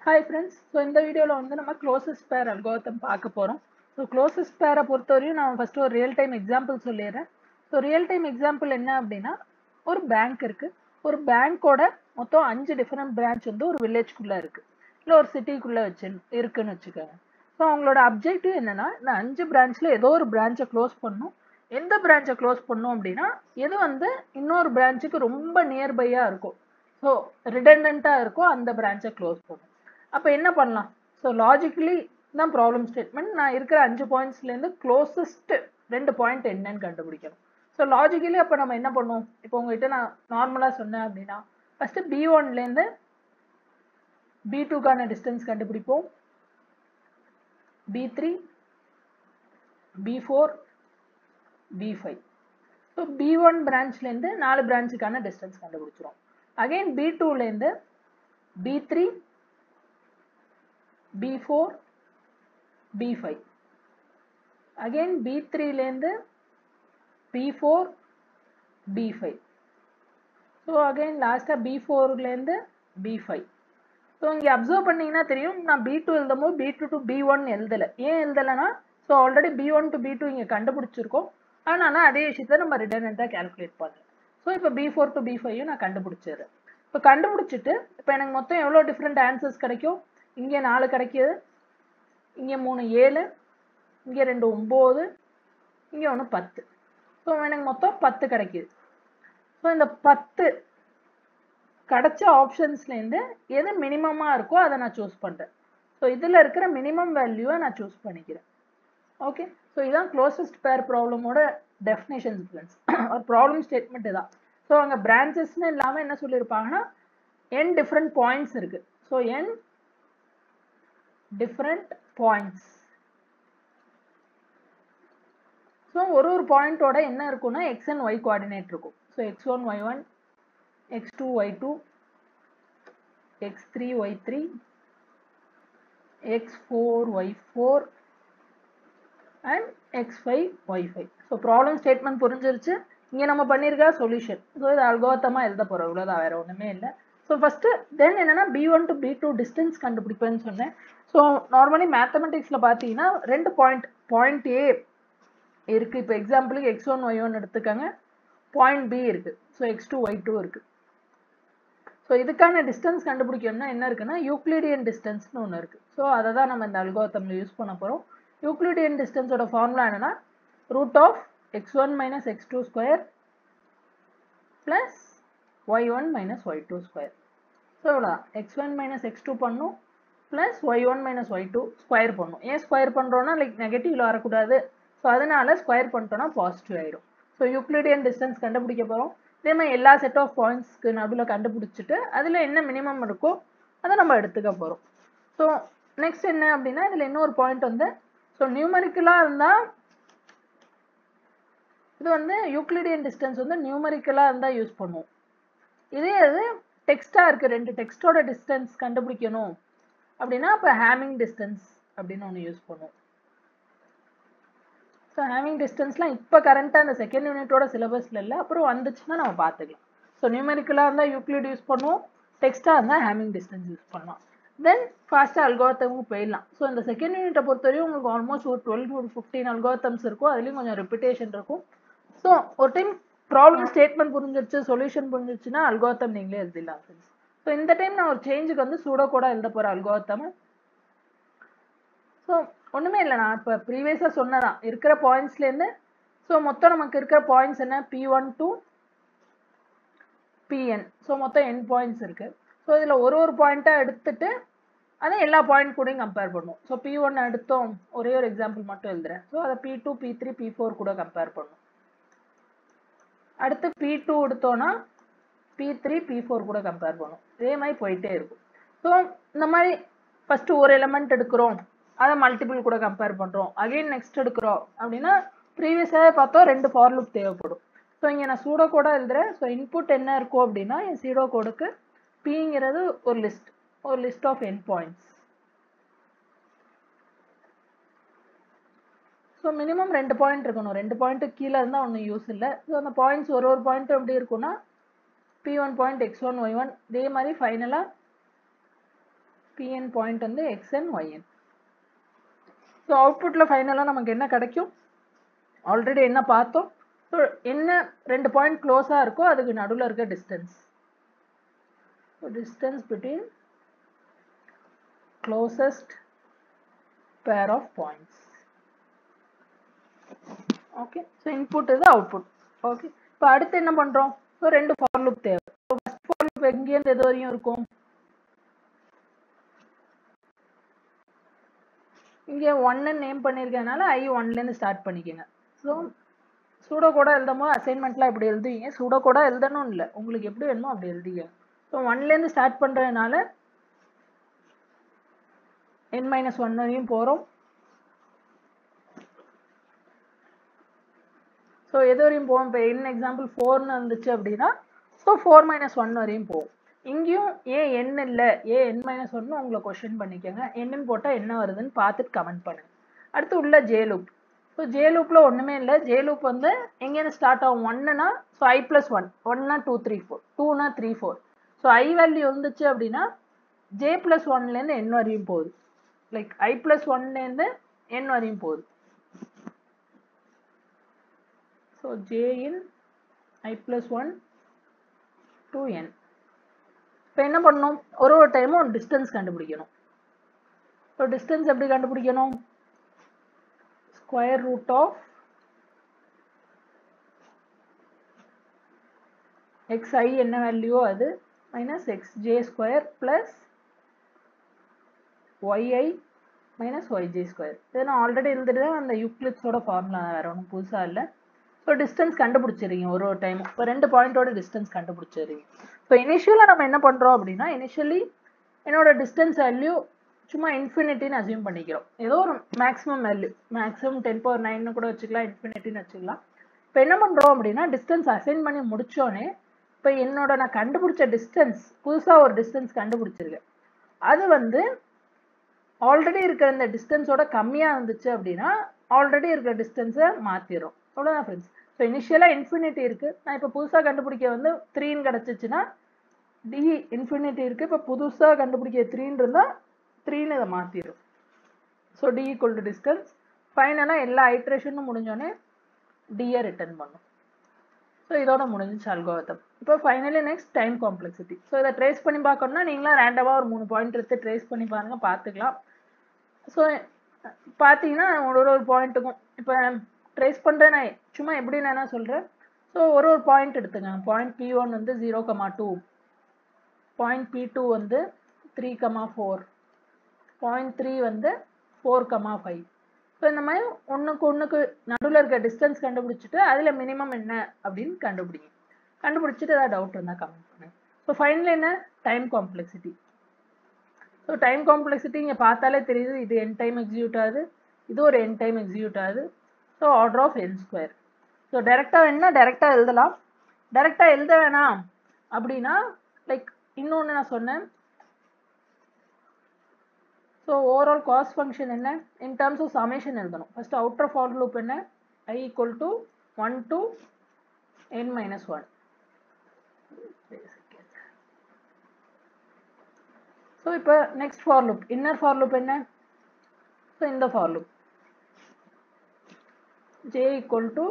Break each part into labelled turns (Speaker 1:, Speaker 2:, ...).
Speaker 1: hi friends so இந்த வீடியோவில் வந்து நம்ம க்ளோசஸ்ட் பேர் அல்கோத்தம் பார்க்க போகிறோம் ஸோ க்ளோசஸ்ட் பேரை பொறுத்தவரையும் நான் ஃபஸ்ட்டு ஒரு ரியல் டைம் எக்ஸாம்பிள் சொல்லிடுறேன் ஸோ ரியல் டைம் எக்ஸாம்பிள் என்ன அப்படின்னா ஒரு பேங்க் இருக்குது ஒரு பேங்க்கோட மொத்தம் அஞ்சு டிஃப்ரெண்ட் பிரான்ச் வந்து ஒரு வில்லேஜ்குள்ளே இருக்குது இல்லை ஒரு சிட்டிக்குள்ளே வச்சு இருக்குன்னு வச்சுக்கோங்க ஸோ அவங்களோட அப்ஜெக்டிவ் என்னென்னா இந்த அஞ்சு பிரான்ச்சில் ஏதோ ஒரு பிரான்ச்சை க்ளோஸ் பண்ணணும் எந்த பிரான்ச்சை க்ளோஸ் பண்ணோம் அப்படின்னா எது வந்து இன்னொரு பிரான்ச்சுக்கு ரொம்ப நியர்பையாக இருக்கும் ஸோ ரிடண்டண்ட்டாக இருக்கோ அந்த பிரான்ச்சை க்ளோஸ் பண்ணும் அப்போ என்ன பண்ணலாம் ஸோ லாஜிக்கலி தான் ப்ராப்ளம் ஸ்டேட்மெண்ட் நான் இருக்கிற அஞ்சு பாயிண்ட்ஸ்லேருந்து க்ளோசஸ்ட் ரெண்டு பாயிண்ட் என்னன்னு கண்டுபிடிக்கணும் ஸோ லாஜிக்கலி அப்போ நம்ம என்ன பண்ணுவோம் இப்போ உங்ககிட்ட நான் நார்மலாக சொன்னேன் அப்படின்னா ஃபஸ்ட்டு பி ஒன்லேருந்து பி டூக்கான டிஸ்டன்ஸ் கண்டுபிடிப்போம் P three P four P five so P one பிரான்ச்லேருந்து நாலு பிரான்ச்சுக்கான டிஸ்டன்ஸ் கண்டுபிடிச்சிரும் அகைன் பி டூலேருந்து P three P four P five again P த்ரீலேருந்து P four P five so again லாஸ்ட்டாக பி ஃபோர்லேருந்து பி ஃபைவ் ஸோ இங்கே அப்சர்வ் பண்ணிங்கன்னா தெரியும் நான் பி டூ எழுதும்போது P two to P one எழுதலை ஏன் எழுதலைன்னா so already P one to P two இங்கே கண்டுபிடிச்சிருக்கோம் ஆனால் அதே விஷயத்த நம்ம ரிட்டர்னட்டாக கேல்குலேட் பண்ணுறேன் ஸோ இப்போ பி ஃபோர் டு பி ஃபைவும் நான் கண்டுபிடிச்சிடுறேன் இப்போ கண்டுபிடிச்சிட்டு இப்போ எனக்கு மொத்தம் எவ்வளோ டிஃப்ரெண்ட் ஆன்சர்ஸ் கிடைக்கும் இங்கே நாலு கிடைக்கிது இங்கே மூணு ஏழு இங்கே ரெண்டு ஒம்பது இங்கே ஒன்று பத்து ஸோ எனக்கு மொத்தம் பத்து கிடைக்கிது ஸோ இந்த பத்து கிடைச்ச ஆப்ஷன்ஸ்லேருந்து எது மினிமமாக இருக்கோ அதை நான் சூஸ் பண்ணுறேன் ஸோ இதில் இருக்கிற மினிமம் வேல்யூவை நான் சூஸ் பண்ணிக்கிறேன் ஓகே ஸோ இதுதான் க்ளோசஸ்ட் பேர் ப்ராப்ளமோட டெஃபினேஷன் ஃப்ரெண்ட்ஸ் ஒரு ப்ராப்ளம் ஸ்டேட்மெண்ட் தான் ஸோ அங்கே பிரான்ச்சஸ்னு இல்லாமல் என்ன சொல்லியிருப்பாங்கன்னா என் டிஃப்ரெண்ட் பாயிண்ட்ஸ் இருக்குது so N different points so ஒரு ஒரு பாயிண்டோட என்ன இருக்கும்னா எக்ஸ் அண்ட் ஒய் கோஆர்டினேட் இருக்கும் so X one Y one X two Y two X three Y three X four Y four and X five Y five so problem statement புரிஞ்சிருச்சு இங்கே நம்ம பண்ணியிருக்க சொல்யூஷன் ஸோ இது அல்கோத்தமாக எழுத போகிறோம் இவ்வளோதான் வேறு ஒன்றுமே இல்லை ஸோ ஃபஸ்ட்டு தென் என்னென்னா P one to P two distance கண்டுபிடிப்பேன்னு சொன்னேன் ஸோ நார்மலி மேத்தமெட்டிக்ஸில் பார்த்தீங்கன்னா ரெண்டு பாயிண்ட் பாயிண்ட் ஏ இருக்குது இப்போ எக்ஸாம்பிளுக்கு எக்ஸ் ஒன் ஒய் ஒன் எடுத்துக்கோங்க பாயிண்ட் பி இருக்குது so X two Y two இருக்குது ஸோ இதுக்கான டிஸ்டன்ஸ் கண்டுபிடிக்கணும்னா என்ன இருக்குன்னா யூக்ளிடியன் டிஸ்டன்ஸ்னு ஒன்று இருக்குது ஸோ அதை தான் நம்ம இந்த அல்கோத்தமில் யூஸ் பண்ண போகிறோம் யூக்ளிடியன் டிஸ்டன்ஸோட ஃபார்முலா என்னன்னா root of X one minus X two square plus Y one minus Y two square so இவ்வளோ X one minus X two பண்ணும் plus Y one minus Y two square பண்ணும் ஏன் square பண்ணுறோன்னா like நெகட்டிவில் வரக்கூடாது so அதனால square பண்ணிட்டோன்னா positive ஆகிடும் so Euclidean distance கண்டுபிடிக்க போகிறோம் இதே மாதிரி எல்லா செட் ஆஃப் பாயிண்ட்ஸ்க்கு நடுவில் கண்டுபிடிச்சிட்டு அதில் என்ன மினிமம் இருக்கோ அதை நம்ம எடுத்துக்க போகிறோம் ஸோ நெக்ஸ்ட் என்ன அப்படின்னா இதில் இன்னொரு பாயிண்ட் வந்து ஸோ நியூமரிக்கலாக இருந்தால் இது வந்து யூக்ளிடியன் டிஸ்டன்ஸ் வந்து நியூமரிக்கலாக இருந்தால் யூஸ் பண்ணுவோம் இதே இது டெக்ஸ்ட்டாக இருக்குது ரெண்டு டெக்ஸ்ட்டோட டிஸ்டன்ஸ் கண்டுபிடிக்கணும் அப்படின்னா இப்போ ஹேமிங் டிஸ்டன்ஸ் அப்படின்னு ஒன்று யூஸ் பண்ணுவோம் ஸோ ஹேமிங் டிஸ்டன்ஸ்லாம் இப்போ கரண்ட்டாக அந்த செகண்ட் யூனிட்டோட சிலபஸில் இல்லை அப்புறம் வந்துச்சுன்னா நம்ம பார்த்துக்கலாம் ஸோ நியூமெரிக்கலாக இருந்தால் யூக்ளிட் யூஸ் பண்ணுவோம் டெக்ஸ்ட்டாக இருந்தால் ஹேமிங் டிஸ்டன்ஸ் யூஸ் பண்ணலாம் தென் ஃபாஸ்ட்டாக அல்கோத்தமும் போயிடலாம் ஸோ இந்த செகண்ட் யூனிட்டை பொறுத்தவரையும் உங்களுக்கு ஆல்மோஸ்ட் ஒரு டுவெல் ஒரு ஃபிஃப்டீன் அல்கோத்தம்ஸ் இருக்கும் அதுலேயும் கொஞ்சம் ரிப்பிட்டேஷன் இருக்கும் ஸோ ஒரு டைம் ப்ராப்ளம் ஸ்டேட்மெண்ட் புரிஞ்சிருச்சு சொல்யூஷன் புரிஞ்சிருச்சுன்னா அல்கோத்தம் நீங்களே எழுதிடலாம் ஃப்ரெண்ட்ஸ் ஸோ இந்த டைம் நான் ஒரு சேஞ்சுக்கு வந்து சூடோ கூட எழுத போகிறேன் அல்கோத்தம் ஸோ ஒன்றுமே இல்லை நான் இப்போ ப்ரீவியஸாக சொன்னதான் இருக்கிற பாயிண்ட்ஸ்லேருந்து ஸோ மொத்தம் நமக்கு இருக்கிற பாயிண்ட்ஸ் என்ன P one to P N so மொத்தம் என் பாயிண்ட்ஸ் இருக்குது ஸோ இதில் ஒரு ஒரு பாயிண்ட்டாக எடுத்துட்டு அதை எல்லா பாயிண்ட் கூடயும் கம்பேர் பண்ணுவோம் ஸோ பி ஒன் எடுத்தோம் ஒரே ஒரு எக்ஸாம்பிள் மட்டும் எழுதுறேன் ஸோ அதை P two P three P four கூட கம்பேர் பண்ணும் அடுத்து பி டூ எடுத்தோன்னா பி த்ரீ பி ஃபோர் கூட கம்பேர் பண்ணும் இதே மாதிரி போயிட்டே இருக்கும் ஸோ இந்த மாதிரி ஃபஸ்ட்டு ஒரு எலமெண்ட் எடுக்கிறோம் அதை மல்டிபிள் கூட கம்பேர் பண்ணுறோம் அகெயின் நெக்ஸ்ட் எடுக்கிறோம் அப்படின்னா ப்ரீவியஸாக பார்த்தோம் ரெண்டு ஃபார் லுக் தேவைப்படும் ஸோ இங்கே நான் சூடோ கோட எழுதுறேன் ஸோ இன்புட் என்ன இருக்கும் அப்படின்னா என் சீடோ கோடுக்கு பிங்கிறது ஒரு லிஸ்ட் ஒரு list of N points so minimum ரெண்டு பாயிண்ட் இருக்கணும் ரெண்டு பாயிண்ட்டு கீழே இருந்தால் ஒன்றும் யூஸ் இல்லை ஸோ அந்த பாயிண்ட்ஸ் ஒரு ஒரு பாயிண்ட்டும் எப்படி இருக்குன்னா P one point X one Y one இதே மாதிரி ஃபைனலாக பிஎன் பாயிண்ட் வந்து எக்ஸ்என் ஒய்என் ஸோ அவுட்புட்டில் ஃபைனலாக நமக்கு என்ன கிடைக்கும் ஆல்ரெடி என்ன பார்த்தோம் ஸோ என்ன ரெண்டு பாயிண்ட் க்ளோஸாக இருக்கோ அதுக்கு நடுவில் இருக்க distance so distance between closest pair of points okay so input இது அவுட்புட் ஓகே இப்போ அடுத்து என்ன பண்ணுறோம் ஸோ ரெண்டு ஃபார் லூப் தேவை ஸோ ஃபஸ்ட் ஃபார் லூப் எங்கேருந்து எது வரையும் இருக்கும் இங்கே ஒன்னு நேம் பண்ணியிருக்கனால ஐ ஒன்லேருந்து ஸ்டார்ட் பண்ணிக்கோங்க ஸோ சூடோ கூட எழுதும் போது அசைன்மெண்ட்லாம் இப்படி எழுதுவீங்க சூடோ கூட எழுதணும் இல்லை உங்களுக்கு எப்படி வேணுமோ அப்படி எழுதிக்கங்க ஸோ ஒன்லேருந்து ஸ்டார்ட் பண்ணுறதுனால என் மைனஸ் ஒன் வரையும் போகிறோம் ஸோ எது வரையும் போவோம் இப்போ என் எக்ஸாம்பிள் ஃபோர்னு இருந்துச்சு அப்படின்னா ஸோ ஃபோர் மைனஸ் ஒன் வரையும் போகும் இங்கேயும் ஏன் என் இல்லை ஏன் என் மைனஸ் ஒன்னு உங்களை கொஷின் பண்ணிக்கோங்க என்னன்னு போட்டால் என்ன வருதுன்னு பார்த்துட்டு கமெண்ட் பண்ணுங்க அடுத்து உள்ள ஜே லூப் ஸோ ஜே லூப்பில் ஒன்றுமே இல்லை ஜே லூப் வந்து எங்கேருந்து ஸ்டார்ட் ஆகும் ஒன்னுனா ஸோ ஐ ப்ளஸ் ஒன் ஒன்னா டூ த்ரீ ஃபோர் டூனா three four so I value இருந்துச்சு அப்படின்னா ஜே ப்ளஸ் ஒன்லேருந்து என் வரையும் போகுது லைக் ஐ ப்ளஸ் ஒன்லேருந்து என் வரையும் போகுது so J in I plus one two N இப்போ என்ன பண்ணணும் ஒரு ஒரு டைமும் டிஸ்டன்ஸ் கண்டுபிடிக்கணும் ஸோ டிஸ்டன்ஸ் எப்படி கண்டுபிடிக்கணும் square root of X I என்ன வேல்யூவோ அது minus X J square plus Y I minus Y J square இதை நான் ஆல்ரெடி எழுதிட்டு அந்த யூக்ளிப்ஸோட ஃபார்முலா வேறு ஒன்றும் புதுசாக இல்லை ஸோ டிஸ்டன்ஸ் கண்டுபிடிச்சிருங்க ஒரு ஒரு டைமும் இப்போ ரெண்டு பாயிண்டோட டிஸ்டன்ஸ் கண்டுபிடிச்சிருங்க ஸோ இனிஷியலாக நம்ம என்ன பண்ணுறோம் அப்படின்னா இனிஷியலி என்னோட டிஸ்டன்ஸ் வேல்யூ சும்மா இன்ஃபினிட்டின்னு அசியூம் பண்ணிக்கிறோம் ஏதோ ஒரு maximum value maximum ten power நைன்னு கூட வச்சுக்கலாம் இன்ஃபினிட்டின்னு வச்சுக்கலாம் இப்போ என்ன பண்ணுறோம் அப்படின்னா டிஸ்டன்ஸ் அசைன் பண்ணி முடிச்சோடனே இப்போ என்னோட நான் கண்டுபிடிச்ச டிஸ்டன்ஸ் புதுசாக ஒரு டிஸ்டன்ஸ் கண்டுபிடிச்சிருக்கேன் அது வந்து ஆல்ரெடி இருக்கிற இந்த டிஸ்டன்ஸோட கம்மியாக இருந்துச்சு அப்படின்னா ஆல்ரெடி இருக்கிற டிஸ்டன்ஸை மாற்றிடும் அவ்வளோதான் ஃப்ரெண்ட்ஸ் ஸோ இனிஷியலாக இன்ஃபினிட்டி இருக்குது நான் இப்போ புதுசாக கண்டுபிடிக்க வந்து த்ரீன்னு கிடச்சிச்சின்னா டி இன்ஃபினிட்டி இருக்குது இப்போ புதுசாக கண்டுபிடிக்க த்ரீன்னு இருந்தால் த்ரீன்னு இதை மாற்றிடும் so D equal to distance ஃபைனலாக எல்லா ஐட்ரேஷனும் முடிஞ்சோடனே டியை ரிட்டர்ன் பண்ணும் ஸோ இதோட முடிஞ்சிச்சு அல்கோவத்தம் இப்போ finally next time complexity so இதை ட்ரேஸ் பண்ணி பார்க்கணும்னா நீங்களாம் ரேண்டமாக ஒரு மூணு பாயிண்ட் எடுத்து ட்ரேஸ் பண்ணி பாருங்கள் பார்த்துக்கலாம் ஸோ பார்த்தீங்கன்னா ஒரு ஒரு பாயிண்ட்டுக்கும் இப்போ ட்ரேஸ் பண்ணுறேன் நான் சும்மா எப்படி நான் என்ன சொல்கிறேன் ஸோ ஒரு ஒரு பாயிண்ட் எடுத்துங்க பாயிண்ட் பி ஒன் வந்து zero comma two point P two வந்து three comma four point three வந்து ஃபோர் கமா ஃபைவ் ஸோ இந்த மாதிரி ஒன்றுக்கு ஒன்றுக்கு நடுவில் இருக்க டிஸ்டன்ஸ் கண்டுபிடிச்சிட்டு அதில் மினிமம் என்ன அப்படின்னு கண்டுபிடிங்க கண்டுபிடிச்சிட்டு ஏதாவது டவுட் இருந்தால் கமெண்ட் பண்ணுங்க ஸோ ஃபைனல் என்ன time complexity so time complexity இங்கே பார்த்தாலே தெரியுது இது என் டைம் எக்ஸிக்யூட் ஆகுது இது ஒரு என் டைம் எக்ஸிக்யூட் ஆகுது so order of N square so டேரெக்டாக வேணுன்னா டேரெக்டாக எழுதலாம் டேரெக்டாக எழுத வேணாம் அப்படின்னா லைக் இன்னொன்று நான் சொன்னேன் ஸோ ஓவரால் காஸ்ட் ஃபங்க்ஷன் என்ன இன் டர்ம்ஸ் ஆஃப் சமேஷன் எழுதணும் ஃபர்ஸ்ட் அவுட்டர் ஃபார் லூப் என்ன I equal to one to N minus one so இப்போ next for loop inner for loop என்ன ஸோ இந்த for loop j equal to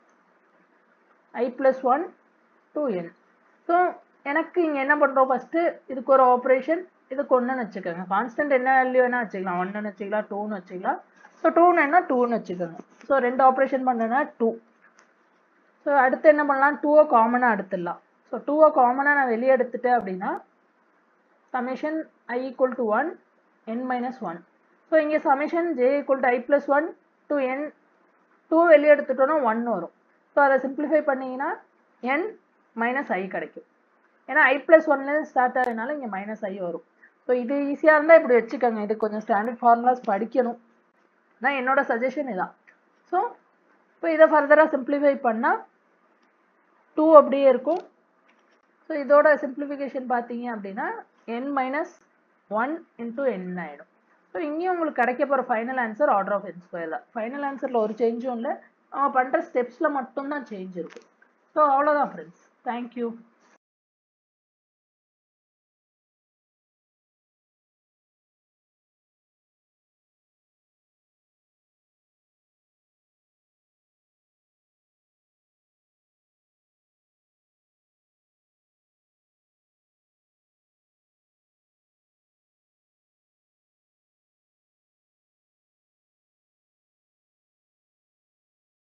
Speaker 1: i plus 1 to n so எனக்கு இங்கே என்ன பண்ணுறோம் first இதுக்கு ஒரு ஆப்ரேஷன் இதுக்கு ஒன்றுன்னு வச்சுக்கோங்க கான்ஸ்டன்ட் என்ன வேல்யூ வேணால் வச்சுக்கலாம் ஒன்றுன்னு வச்சுக்கலாம் டூன்னு வச்சுக்கலாம் ஸோ டூன்னு என்ன டூன்னு வச்சுக்கோங்க ஸோ ரெண்டு ஆப்ரேஷன் பண்ணனா டூ ஸோ அடுத்து என்ன பண்ணலாம் டூவை காமனாக எடுத்துடலாம் ஸோ டூவை காமனாக நான் வெளியே எடுத்துட்டேன் அப்படின்னா summation I equal to one N minus one so இங்கே summation J equal to I plus one to N two வெளியே எடுத்துட்டோன்னா ஒன் வரும் ஸோ அதை சிம்பிளிஃபை பண்ணிங்கன்னா என் மைனஸ் ஐ கிடைக்கும் ஏன்னா ஐ ப்ளஸ் ஒன்லேருந்து ஸ்டார்ட் ஆகிறதுனால இங்கே மைனஸ் ஐ வரும் ஸோ இது ஈஸியாக இருந்தால் இப்படி வச்சுக்கோங்க இது கொஞ்சம் ஸ்டாண்டர்ட் ஃபார்முலாஸ் படிக்கணும் தான் என்னோட சஜஷன் இதான் ஸோ இப்போ இதை ஃபர்தராக சிம்பிளிஃபை பண்ணால் டூ அப்படியே இருக்கும் ஸோ இதோட சிம்பிளிஃபிகேஷன் பார்த்தீங்க அப்படின்னா N minus one into N ஆகிடும் ஸோ இங்கேயும் உங்களுக்கு கிடைக்க போகிற final answer order of N square தான் ஃபைனல் ஆன்சரில் ஒரு சேஞ்சும் இல்லை அவங்க பண்ணுற ஸ்டெப்ஸில் மட்டும்தான் சேஞ்ச் இருக்கும் ஸோ அவ்வளோதான் ஃப்ரெண்ட்ஸ் தேங்க்யூ